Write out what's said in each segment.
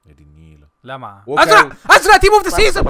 يا دي النيله لمعه وكا- ازرق ازرق تيم اوف ذا سيزون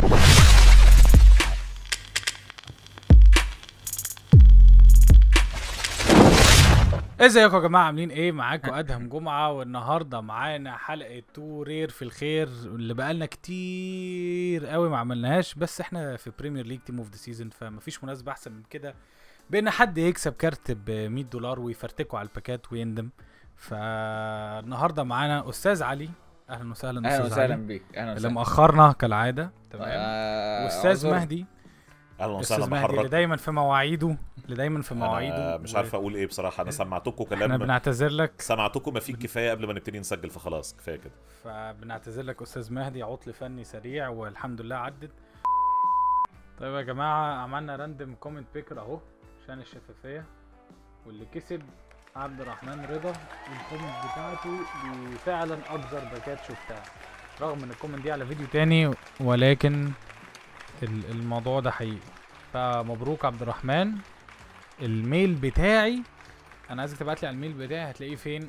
ازيكم يا جماعه عاملين ايه معاكم ادهم جمعه والنهارده معانا حلقه تو رير في الخير اللي بقالنا كتير قوي ما عملناهاش بس احنا في بريمير ليج تيم اوف ذا سيزون فمفيش مناسبه احسن من كده بان حد يكسب كارت ب 100 دولار ويفرتكوا على الباكات ويندم فالنهارده معانا استاذ علي اهلا وسهلا اهلا أستاذ وسهلا علي. بيك اهلا اللي وسهلا مأخرنا كالعادة تمام آه، واستاذ أعذر. مهدي اهلا وسهلا استاذ مهدي اللي بحضرتك دايما في مواعيده اللي دايما في انا مواعيده مش عارف اقول ايه بصراحه انا سمعتكم احنا كلام بنعتذر لك سمعتكم ما فيه كفايه قبل ما نبتدي نسجل فخلاص كفايه كده فبنعتذر لك استاذ مهدي عطل فني سريع والحمد لله عدت طيب يا جماعه عملنا راندم كومنت بيكر اهو عشان الشفافيه واللي كسب عبد الرحمن رضا الكومنت بتاعته دي فعلا اكبر باكات شفتها رغم ان الكومنت دي على فيديو تاني ولكن ال- الموضوع ده حقيقي فمبروك عبد الرحمن الميل بتاعي انا عايزك تبعت لي على الميل بتاعي هتلاقيه فين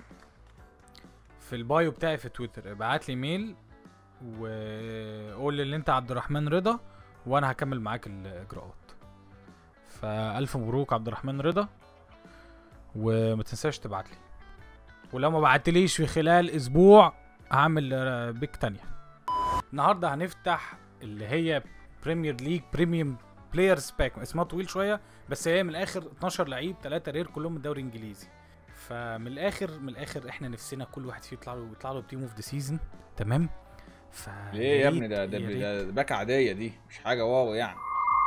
في البايو بتاعي في تويتر ابعت لي ميل وقول لي اللي انت عبد الرحمن رضا وانا هكمل معاك الاجراءات فالف مبروك عبد الرحمن رضا وما تنساش تبعت لي ولو ما بعتليش في خلال اسبوع هعمل آه، بيك تانية النهارده هنفتح اللي هي بريمير ليج بريميوم بلايرز باك اسمها طويل شويه بس هي من الاخر 12 لعيب 3 رير كلهم من الدوري الانجليزي فمن الاخر من الاخر احنا نفسنا كل واحد فيه يطلع له يطلع له تيم اوف ذا سيزون تمام ف ليه يا ابني ده ده, يا ريت. ده باكة عادية دي مش حاجة واو يعني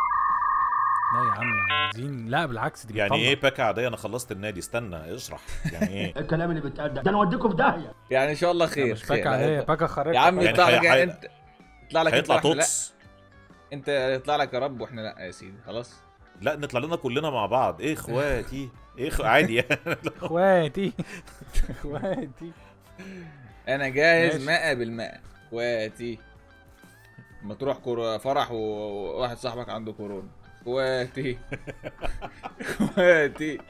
لا يا عم عايزين لا بالعكس دي يعني بتطلع. ايه باكا عاديه انا خلصت النادي استنى اشرح يعني ايه الكلام اللي بيتقال ده ده انا اوديكم في داهيه يعني ان شاء الله لا، خير مش خير. باكا عاديه باكا خارجه يا عم يعني يطلع لك حي- يعني حي- انت يطلع لك هيطلع انت واحنا لا توتس انت يطلع لك يا رب واحنا لا يا سيدي خلاص لا نطلع لنا كلنا مع بعض ايه اخواتي ايه خ... عادي يعني اخواتي اخواتي انا جاهز ماشي. ماء بالماء اخواتي ما تروح كور... فرح و- وواحد صاحبك عنده كورونا اخواتي اخواتي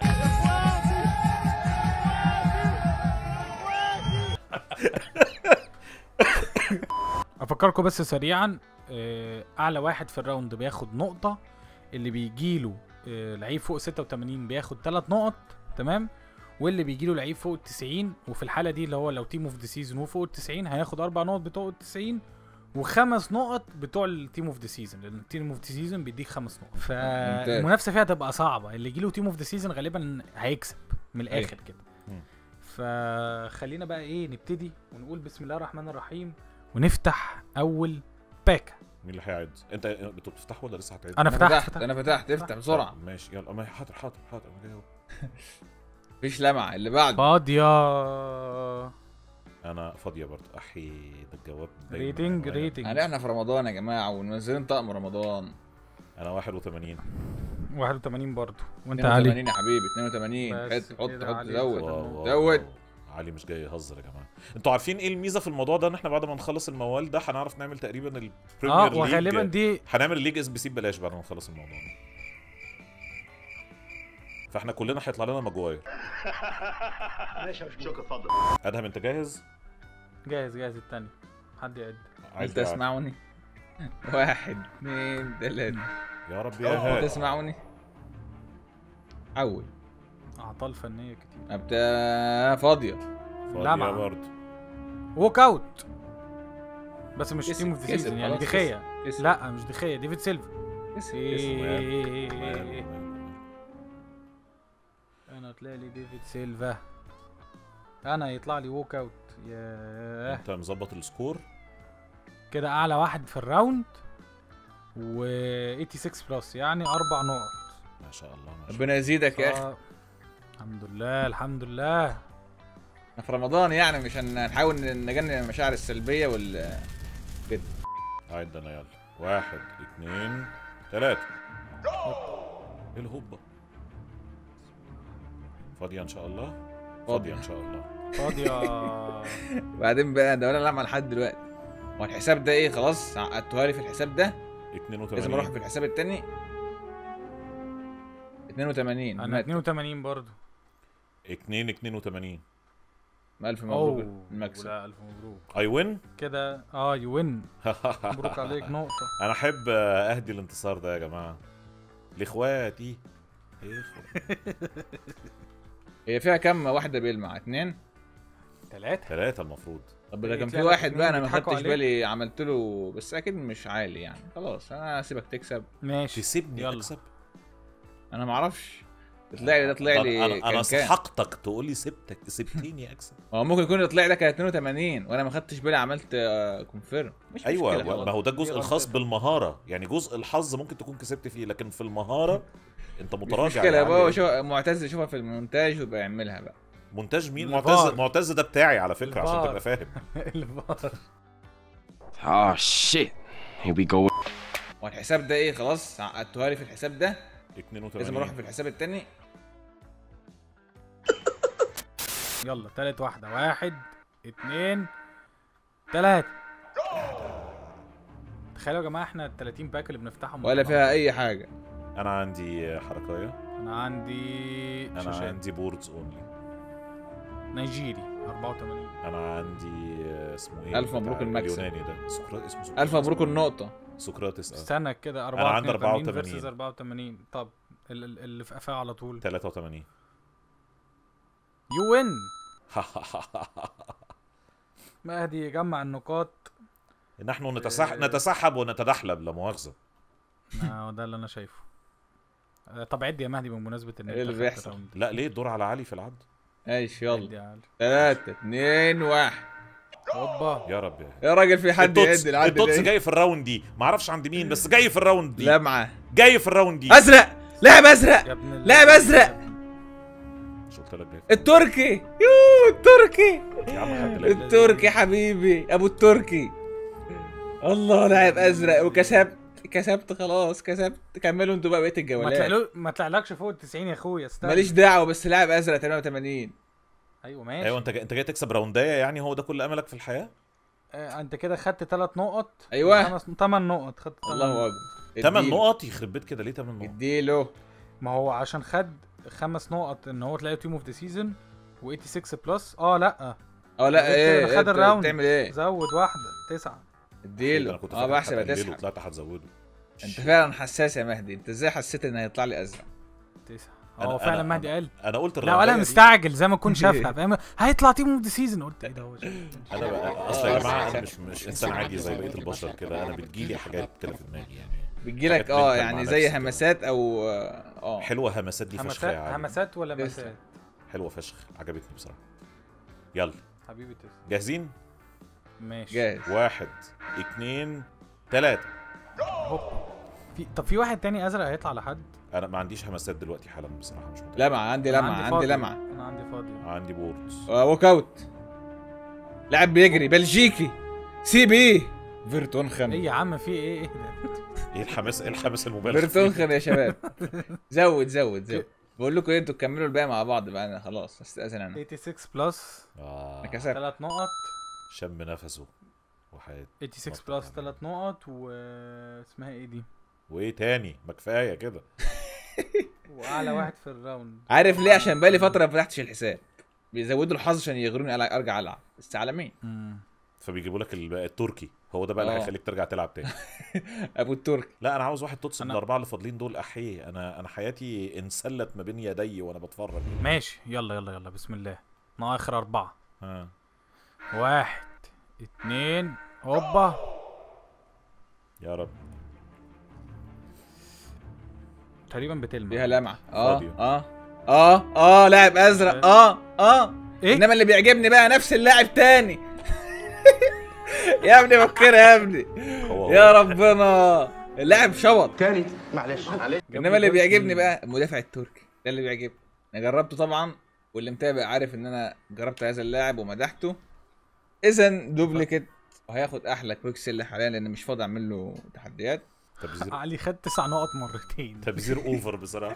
افكركم بس سريعا آه، اعلى واحد في الراوند بياخد نقطه اللي بيجيله آه، لعيب فوق 86 بياخد 3 نقط تمام واللي بيجيله لعيب فوق ال 90 وفي الحاله دي اللي هو لو تيم اوف ذا سيزون وفوق ال 90 هياخد اربع نقط بتوع ال 90 وخمس نقط بتوع التيم اوف ذا سيزون لان التيم اوف ذا سيزون بيديك خمس نقط فالمنافسه فيها تبقى صعبه اللي يجيله تيم اوف ذا سيزون غالبا هيكسب من الاخر كده مم. فخلينا بقى ايه نبتدي ونقول بسم الله الرحمن الرحيم ونفتح اول باكا مين اللي هيعد انت انتوا بتفتحوا ولا لسه هتعد انا انا فتحت فتحت فتحت انا فتحت افتح بسرعه طب ماشي يلا ما حاضر حاضر حاضر انا جاي اهو. مفيش لمعه اللي بعده فاضية انا فاضيه برضه احي ده الجواب باين ريتنج معايا. ريتنج يعني احنا في رمضان يا جماعه ومنزلين طقم رمضان انا 81 81 برضو وانت علي 82 يا حبيبي 82 بس حط حط كده حط علي زود فتح. واو، واو، زود واو. علي مش جاي يهزر يا جماعه انتوا عارفين ايه الميزه في الموضوع ده ان احنا بعد ما نخلص الموال ده هنعرف نعمل تقريبا البريمير اه ليج وغالبا دي هنعمل الليج اس بي سي ببلاش بعد ما نخلص الموضوع ده فاحنا كلنا هيطلع لنا ماجواير ماشي يا شكرا اتفضل ادهم انت جاهز جاهز جاهز التاني حد يعد عايز انت ألعب. تسمعوني واحد اثنين ثلاثة يا رب يا انت هاد تسمعوني اول اعطال فنية كتير ابدا فاضية فاضية لمعة. برضه ووك اوت بس مش كسب- تيم اوف ذا كسب، سيزون يعني خلاص دخية كسب. لا مش دخية ديفيد سيلفا كسب. إيه. انا طلع لي ديفيد سيلفا انا يطلع لي ووك اوت ياه انت مظبط السكور كده اعلى واحد في الراوند و 86 بلس يعني اربع نقط ما شاء الله ما شاء الله ربنا يزيدك يا اخي آه، الحمد لله الحمد لله احنا في رمضان يعني مش هنحاول نجنن المشاعر السلبية وال عد انا يلا واحد اثنين ثلاثة ايه الهوبة فاضية ان شاء الله فاضية ان شاء الله فاضية وبعدين بقى ده ولا لمعة لحد دلوقتي هو الحساب ده ايه خلاص عقدتوها لي في الحساب ده 82 لازم اروح في الحساب التاني 82 انا مات. 82 برضو 2 82 الف مبروك اوه المكسب لا الف مبروك اي وين كده اه يو وين مبروك عليك نقطه انا احب اهدي الانتصار ده يا جماعه لاخواتي إخوة. هي فيها كام واحده بيلمع اتنين ثلاثه ثلاثة المفروض طب ده إيه، كان في تلاقي واحد اتنين بقى انا ما بيضحكوا خدتش عليك. بالي عملت له بس اكيد مش عالي يعني خلاص انا هسيبك تكسب ماشي تسيبني يلا. اكسب انا ما اعرفش طلع لي ده طلع طب لي انا انا كان كام سحقتك تقول لي سبتك سبتيني اكسب هو ممكن يكون اللي طلع ده كان 82 وانا ما خدتش بالي عملت كونفيرم مش ايوه مشكلة ما خلاص. هو ده الجزء دي الخاص غلطتك. بالمهاره يعني جزء الحظ ممكن تكون كسبت فيه لكن في المهاره انت مش متراجع مشكله يا بقى هو عم. شو معتز يشوفها في المونتاج ويبقى يعملها بقى مونتاج مين الفار. معتز معتز ده بتاعي على فكره عشان الفار. تبقى فاهم الفار Oh shit. Here we go. هو الحساب ده ايه خلاص عقدتوها لي في الحساب ده 82 لازم اروح في الحساب التاني يلا تالت واحده واحد اتنين تلاته تخيلوا يا جماعه احنا ال 30 باك اللي بنفتحهم ولا مع فيها بعض. اي حاجه انا عندي حركايه انا عندي انا شاشات عندي بوردز اونلي نيجيري 84 انا عندي آه، اسمه ايه ألف مبروك بتاع المكسب. اليوناني ده سقراط اسمه سقراط الف مبروك النقطه سقراطس اه استنى كده أنا عندي 84 84. فيرسز 84 طب ال- ال- اللي في قفاه على طول 83 يو وين مهدي يجمع النقاط نحن نتسح... نتسحب ونتدحلب لا مؤاخذه آه، ده اللي انا شايفه آه، طب عد يا مهدي بمناسبه ان إيه انت اللي خدت بيحصل؟ الراوند. لا ليه الدور على علي في العد ايش عد يلا يا علي. ثلاثة اثنين واحد هوبا يا رب يا يا راجل في حد التوتس يعد العد التوتس ده جاي في الراوند دي ما اعرفش عند مين بس جاي في الراوند دي لمعة جاي في الراوند دي ازرق لاعب ازرق يا ابن لاعب أزرق. مش قلت لك جاي التركي يوه التركي يا عم حد لا التركي حبيبي ابو التركي الله لاعب ازرق وكسبت كسبت خلاص كسبت كملوا انتوا بقى بقيه ما الجولات طلعلو ما طلعلكش فوق ال 90 يا اخويا استنى ماليش دعوه بس لاعب ازرق 88 ايوه ماشي ايوه انت جاي... انت جاي تكسب راوندايه يعني هو ده كل املك في الحياه آه، انت كده خدت ثلاث نقط أيوة. خمس 8 نقط خدت تمن الله نقط. اكبر 8 اديله. نقط يخرب بيت كده ليه 8 نقط اديله ما هو عشان خد خمس نقط ان هو تلاقي تيم اوف ذا سيزون و86 بلس اه لا اه لا غير ايه كده خد إيه، الراوند. بتعمل ايه زود واحده تسعه انا اديله كنت اه فاكر بحسب هتقلله، هتسحب طلعت هتزوده انت فعلا حساس يا مهدي انت ازاي حسيت ان هيطلع لي ازرق تسعه أنا- هو فعلا أنا- مهدي قال انا قلت لا الراونداية ولا دي- مستعجل زي ما اكون شافها فاهم هيطلع تيم اوف ذا سيزون قلت ايه ده هو شاف. انا بقى اصل يا جماعه انا مش مش انسان عادي زي بقيه البشر كده انا بتجيلي حاجات كده في دماغي يعني بتجيلك حاجات اه mental يعني مع زي نفسي كده. همسات او اه حلوه همسات دي فشخ يا همسات علي همسات ولا لسه. مسات حلوه فشخ عجبتني بصراحه يلا حبيبي تسلم جاهزين ماشي جاهز واحد اتنين تلاتة هوب في طب في واحد تاني ازرق هيطلع لحد انا ما عنديش همسات دلوقتي حالا بصراحه مش متأكد لمعة عندي أنا لمعة عندي فاضي. لمعة انا عندي فاضي عندي بوردز آه، ووك اوت لاعب بيجري بلجيكي سي بي فيرتونخن ايه يا عم في ايه ايه ده ايه الحماس ايه الحماس المبالغ فيه فيرتونخن يا شباب زود زود زود بقول لكم ايه انتوا تكملوا الباقي مع بعض بقى انا خلاص استاذن انا 86 بلس اه انا كسبت ثلاث نقط شم نفسه وحياة 86 بلس ثلاث نقط و اسمها ايه دي وايه تاني ما كفايه كده واعلى واحد في الراوند عارف ليه عشان بقالي فتره ما فتحتش الحساب بيزودوا الحظ عشان يغروني ألع- ارجع العب بس على مين مم. فبيجيبوا لك ال- التركي هو ده بقى اللي آه. هيخليك ترجع تلعب تاني ابو التركي لا انا عاوز واحد تتصل أنا- بالاربعه اللي فاضلين دول احيه انا انا حياتي انسلت ما بين يدي وانا بتفرج ماشي يلا يلا يلا بسم الله ناقص اخر اربعه ها واحد اتنين هوبا يا رب تقريبا بتلمع فيها لمعه اه فاضية. اه اه اه لاعب ازرق اه اه ايه انما اللي بيعجبني بقى نفس اللاعب تاني يا ابني فكر يا ابني هو يا هو. ربنا اللاعب شوط تاني معلش معلش انما اللي بيعجبني بقى المدافع التركي ده اللي بيعجبني انا جربته طبعا واللي متابع عارف ان انا جربت هذا اللاعب ومدحته اذا دوبليكيت وهياخد احلى كويكسل حاليا لان مش فاضي اعمل له تحديات تبذير علي خد تسع نقط مرتين تبذير اوفر بصراحه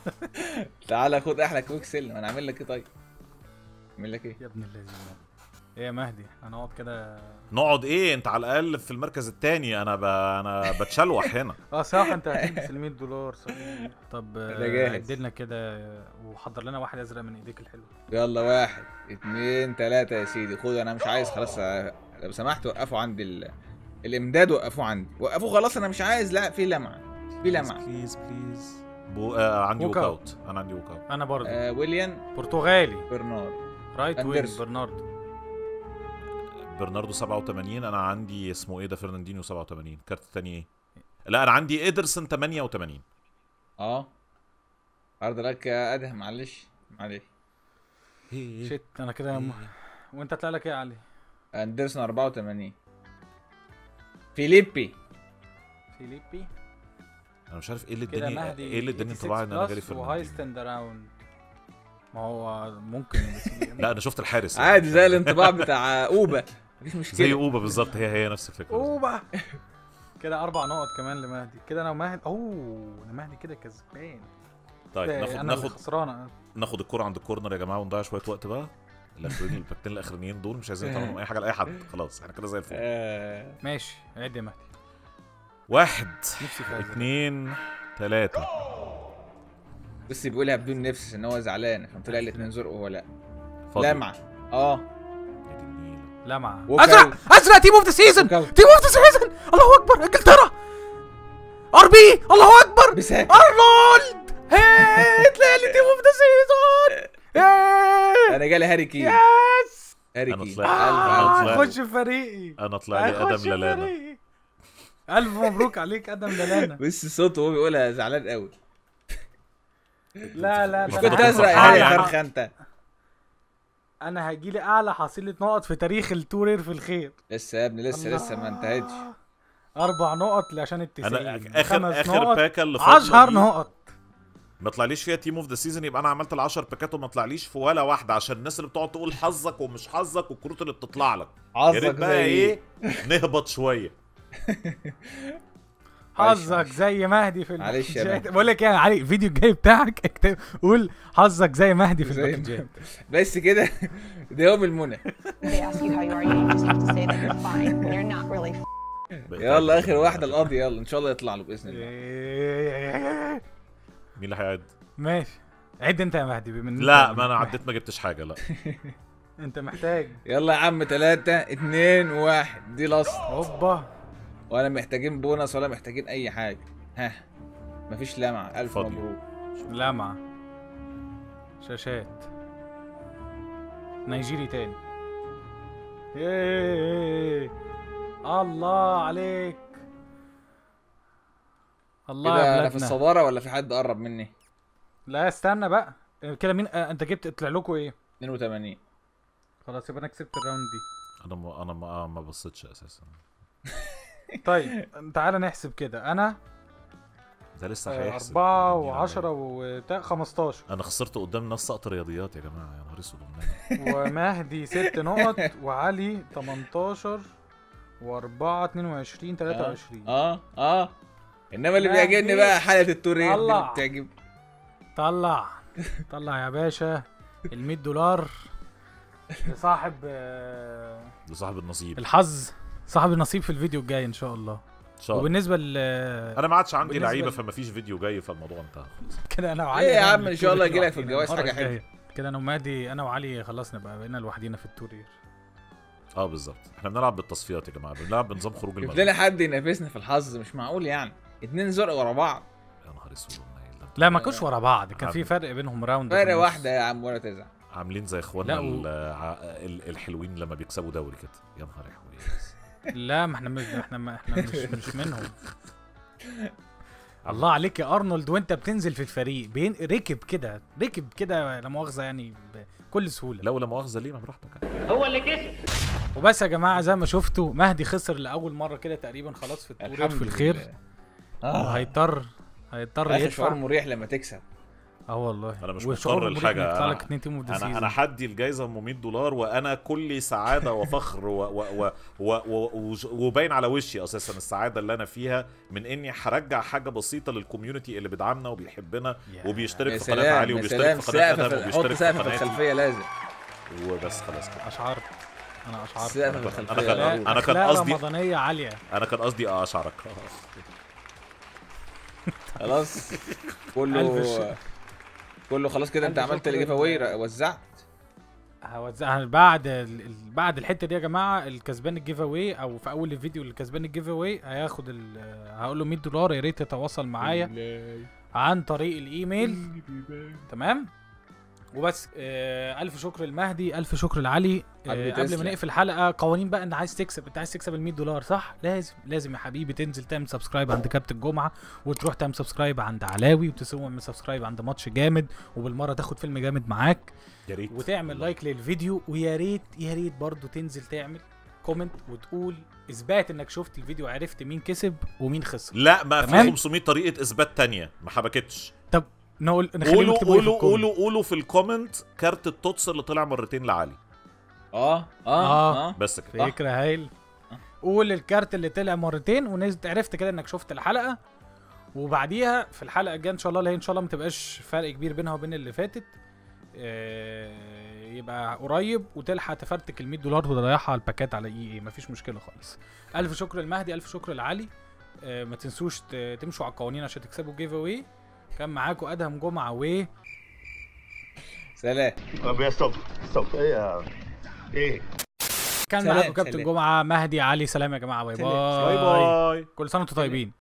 تعالى خد احلى كويكسل انا اعمل لك ايه طيب اعمل لك ايه يا ابن الذين ايه يا مهدي هنقعد كده نقعد ايه انت على الاقل في المركز الثاني انا ب... انا بتشلوح هنا اه صح انت هتلبس ال 100 دولار صحيح طب أنا جاهز. عدلنا كده وحضر لنا واحد ازرق من ايديك الحلوه يلا واحد اتنين تلاتة يا سيدي خد انا مش عايز خلاص آه، لو سمحت وقفوا عندي ال... الامداد وقفوه عندي وقفوه خلاص انا مش عايز لا في لمعة في لمعة بليز بليز بو... آه عندي ووك ووك أوت. اوت انا عندي ووك اوت انا برضه آه ويليام برتغالي برنار رايت وين أندرسون. برناردو برناردو 87 انا عندي اسمه ايه ده فرناندينيو 87 كارت التاني ايه لا انا عندي ايدرسون 88 اه عرض لك يا ادهم معلش معلش شيت انا كده م... وانت طلع لك ايه يا علي اندرسون 84 فيليبي فيليبي انا مش عارف ايه اللي كده اداني مهدي ايه اللي اداني انطباع ان انا جالي وهاي فرناندينيو ستاند اراوند ما هو ممكن بس لا انا شفت الحارس عادي زي الانطباع بتاع اوبا مفيش زي مشكلة اوبا بالظبط هي هي نفس الفكره بالظبط. اوبا كده اربع نقط كمان لمهدي كده انا ومهدي اوه انا مهدي كده كسبان طيب ده ناخد انا اللي ناخد خسرانه ناخد الكرة عند الكورنر يا جماعه ونضيع شويه وقت بقى الاخرين الباكتين الاخرانيين دول مش عايزين نطلع منهم اي حاجه لاي حد خلاص احنا كده زي الفل آه ماشي عد يا مهدي واحد نفسي في أزرق. اتنين تلاتة بص بيقولها بدون نفس ان هو زعلان عشان طلع الاتنين زرق وهو لا فاضي. لمعة اه يا دي النيلة. لمعة وكل- ازرق ازرق تيم اوف ذا سيزون وكل- تيم اوف ذا سيزون الله اكبر انجلترا ار بي الله اكبر بساك ارنولد هي طلع لي تيم اوف ذا سيزون انا جالي هاري كين يس هاري أنا كين طلعت- ألف أنا ألف. طلعت. خش في فريقي انا طلع لي هخش ادم في للانا فريقي. الف مبروك عليك ادم للانا بص صوته وهو بيقولها زعلان قوي لا لا مش ده كنت كنت أنا ازرق يا فرحان هاري يعني. فرخ انت انا هجي لي اعلى حصيله نقط في تاريخ التورير في الخير لسه يا ابني لسه لسه ما انتهتش اربع نقط عشان التسعين انا اخر خمس اخر نقط باكه اللي فاضلة 10 دي نقط ما طلعليش فيها تيم اوف ذا سيزون يبقى انا عملت ال 10 باكات وما طلعليش في ولا واحده عشان الناس اللي بتقعد تقول حظك ومش حظك والكروت اللي بتطلع لك يا ريت حظك بقى زي ايه نهبط شويه حظك معلش. زي مهدي في معلش يا الباكجات مهدي. بقول لك ايه يا علي الفيديو الجاي بتاعك اكتب قول حظك زي مهدي في زي الباكجات بس كده ده يوم المنى They ask you how you are, you just have to say that you're fine when you're not really يلا اخر واحده القاضي يلا ان شاء الله يطلع له باذن الله مين اللي هيعد ماشي عد انت يا مهدي بما إن لا أنت ما انا عديت ما جبتش حاجه لا انت محتاج يلا يا عم ثلاثة اتنين واحد دي لاست اوبا ولا محتاجين بونص ولا محتاجين اي حاجة ها مفيش لمعة الف فاضي. مبروك لمعة شاشات نيجيري تاني ياي. الله عليك الله كده يا انا في بلادنا الصدارة ولا في حد قرب مني لا استنى بقى كده مين آه انت جبت طلع لكم ايه 82 خلاص يبقى انا كسبت الراوند دي انا ما انا ما, ما بصيتش اساسا طيب تعالى نحسب كده انا ده لسه آه، هيحسب أربعة الدنيا وعشرة وتا 15 انا خسرت قدام ناس سقط رياضيات يا جماعه يا نهار اسود والنبي. ومهدي ست نقط وعلي 18 و4 22 23 اه اه انما اللي لا، بيعجبني دي- بقى حالة التوريه اللي طلع. بتعجب طلع طلع يا باشا ال 100 دولار لصاحب آه، لصاحب النصيب الحظ صاحب النصيب في الفيديو الجاي ان شاء الله ان شاء الله وبالنسبه ل انا ما عادش عندي بالنسبة لعيبه ل- فما فيش فيديو جاي فالموضوع انتهى خلاص كده انا ايه وعلي يا هنعمل عم ان شاء الله التورير يجي لك في لوحدينا الجواز المرة حاجة حلوة الجاية. كده انا ومهدي انا وعلي خلصنا بقى بقينا لوحدينا في التورير اه بالظبط احنا بنلعب بالتصفيات يا جماعه بنلعب بنظام خروج شوف المغرب لنا حد ينافسنا في الحظ مش معقول يعني اتنين زرق ورا بعض يا نهار اسود والنيل. ده انتوا لا ما كانوش ورا بعض كان في عم- فرق بينهم راوند في فرق النص. واحدة يا عم ولا تزعل عاملين زي اخواننا لا، و- ال- ع- ال- الحلوين لما بيكسبوا دوري كده يا نهار اسود لا ما احنا مش احنا ما احنا مش مش منهم الله عليك يا ارنولد وانت بتنزل في الفريق بين ركب كده ركب كده لا مؤاخذه يعني بكل سهوله لا ولا مؤاخذه ليه ما براحتك هو اللي كسب وبس يا جماعه زي ما شفتوا مهدي خسر لاول مره كده تقريبا خلاص في التورير في الخير لله. اه وهيضطر هيضطر اخر شعور يدفع مريح لما تكسب اه والله أنا مش والشعور مضطر المريح لحاجة. إنك يطلع أنا- لك اتنين تيم اوف ذا انا انا سيزون حدي الجايزه ام 100 دولار وانا كلي سعاده وفخر و و و و و وج- وباين على وشي اساسا السعاده اللي انا فيها من اني هرجع حاجه بسيطه للكوميونتي اللي بيدعمنا وبيحبنا يا وبيشترك يا في قناه سلام علي يا وبيشترك سلام في قناه سقف ادم في- حط وبيشترك في سقف في قناتي الخلفية لازم وبس خلاص كده اشعرت انا اشعرت السقف في انا الخلفيه كان لا، ضروري. انا كان أخلاق قصدي رمضانيه عاليه انا كان قصدي اشعرك خلاص ألف كله شكر. كله خلاص كده انت ألف عملت شكر الجيف لل- اواي وزعت هوزعها بعد ال- ال- بعد الحته دي يا جماعه الكسبان الجيف اواي او في اول الفيديو اللي كسبان الجيف اواي هياخد ال- هقول له 100 دولار يا ريت يتواصل معايا عن طريق الايميل تمام وبس آه الف شكر لمهدي الف شكر لعلي آه حبيبي قبل ما تسلم. نقفل الحلقه قوانين بقى انت عايز تكسب انت عايز تكسب ال 100 دولار صح لازم لازم يا حبيبي تنزل تعمل سبسكرايب عند كابتن الجمعه وتروح تعمل سبسكرايب عند علاوي وتسوي سبسكرايب عند ماتش جامد وبالمره تاخد فيلم جامد معاك يا ريت وتعمل لايك للفيديو ويا ريت يا ريت برضه تنزل تعمل كومنت وتقول اثبات انك شفت الفيديو وعرفت مين كسب ومين خسر لا ما في تمام؟ 500 طريقه اثبات تانية ما حبكتش طب نقول نخليهم قولوا يكتبوا إيه في قولوا الكومنت. قولوا قولوا في الكومنت كارت التوتس اللي طلع مرتين لعلي اه اه آه. اه بس كده فكرة هايل قول الكارت اللي طلع مرتين ونزلت عرفت كده انك شفت الحلقة وبعديها في الحلقة الجاية ان شاء الله اللي هي ان شاء الله ما تبقاش فرق كبير بينها وبين اللي فاتت آه، يبقى قريب وتلحق تفرتك ال 100 دولار وتضيعها على الباكات على اي اي مفيش مشكلة خالص الف شكر لمهدي الف شكر لعلي آه، ما تنسوش ت- تمشوا على القوانين عشان تكسبوا جيف اواي كان معاكم ادهم جمعة و سلام طب يا ستوب ستوب ايه يا ايه كان سلام، معاكم كابتن سلام. جمعة مهدي علي سلام يا جماعة باي سلام. باي باي باي كل سنة وانتم طيبين